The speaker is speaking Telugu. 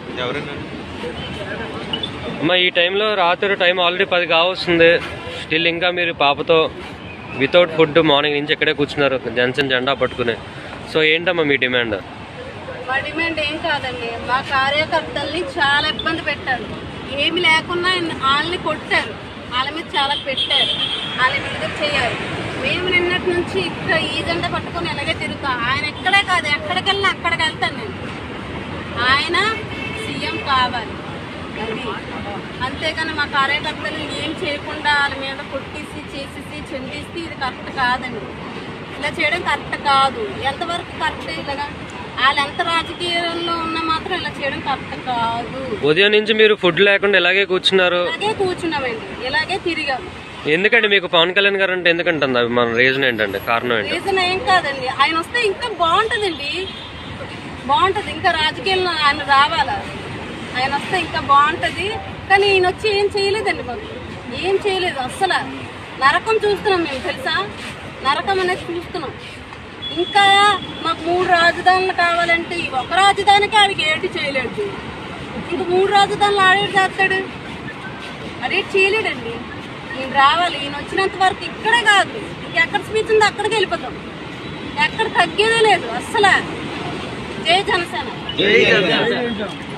ఎవరైనా అమ్మ ఈ టైంలో రాత్రి టైం ఆల్రెడీ పది కావస్తుంది స్టిల్ ఇంకా మీరు పాపతో వితౌట్ ఫుడ్ మార్నింగ్ నుంచి ఇక్కడే కూర్చున్నారు జనసేన జెండా పట్టుకుని సో ఏంటమ్మా మీ డిమాండ్ మా డిమాండ్ ఏం కాదండి మా కార్యకర్తల్ని చాలా ఇబ్బంది పెట్టారు ఏమి లేకున్నా వాళ్ళని కొట్టారు వాళ్ళ మీద చాలా పెట్టారు వాళ్ళ మీద చేయాలి మేము నిన్నటి నుంచి ఇక్కడ ఈ జెండా పట్టుకొని ఇలాగే తిరుగుతాం ఆయన ఎక్కడే కాదు ఎక్కడికి వెళ్ళినా అక్కడికి వెళ్తాను నేను ఆయన సీఎం కావాలి అది అంతేగాని మా కార్యకర్తలు ఏం చేయకుండా వాళ్ళ మీద కొట్టేసి చేసేసి చెందిస్తే ఇది కరెక్ట్ కాదండి ఇలా చేయడం కరెక్ట్ కాదు ఎంతవరకు కరెక్ట్ ఇలాగా వాళ్ళు ఎంత రాజకీయాల్లో ఉన్నా మాత్రం ఇలా చేయడం కరెక్ట్ కాదు ఉదయం నుంచి మీరు ఫుడ్ లేకుండా ఇలాగే కూర్చున్నారు ఇలాగే కూర్చున్నామండి ఇలాగే తిరిగాము ఎందుకండి మీకు పవన్ కళ్యాణ్ గారు అంటే ఎందుకంటుంది అవి మన రీజన్ ఏంటండి కారణం ఏంటి రీజన్ ఏం కాదండి ఆయన వస్తే ఇంకా బాగుంటుందండి బాగుంటుంది ఇంకా రాజకీయాల్లో ఆయన రావాలా ఆయన వస్తే ఇంకా బాగుంటుంది కానీ ఈయన వచ్చి ఏం చేయలేదండి మాకు ఏం చేయలేదు అస్సలు నరకం చూస్తున్నాం మేము తెలుసా నరకం అనేది చూస్తున్నాం ఇంకా మాకు మూడు రాజధానులు కావాలంటే ఈ ఒక రాజధానికి ఆడికి ఏంటి చేయలేడు ఇంక మూడు రాజధానులు ఆడేటి చేస్తాడు అదే చేయలేడండి ఈయన రావాలి ఈయన వచ్చినంత వరకు ఇక్కడే కాదు ఇంకెక్కడ స్పీచ్ ఉందో అక్కడికి వెళ్ళిపోతాం ఎక్కడ తగ్గేదే లేదు అస్సలు జై జనసేన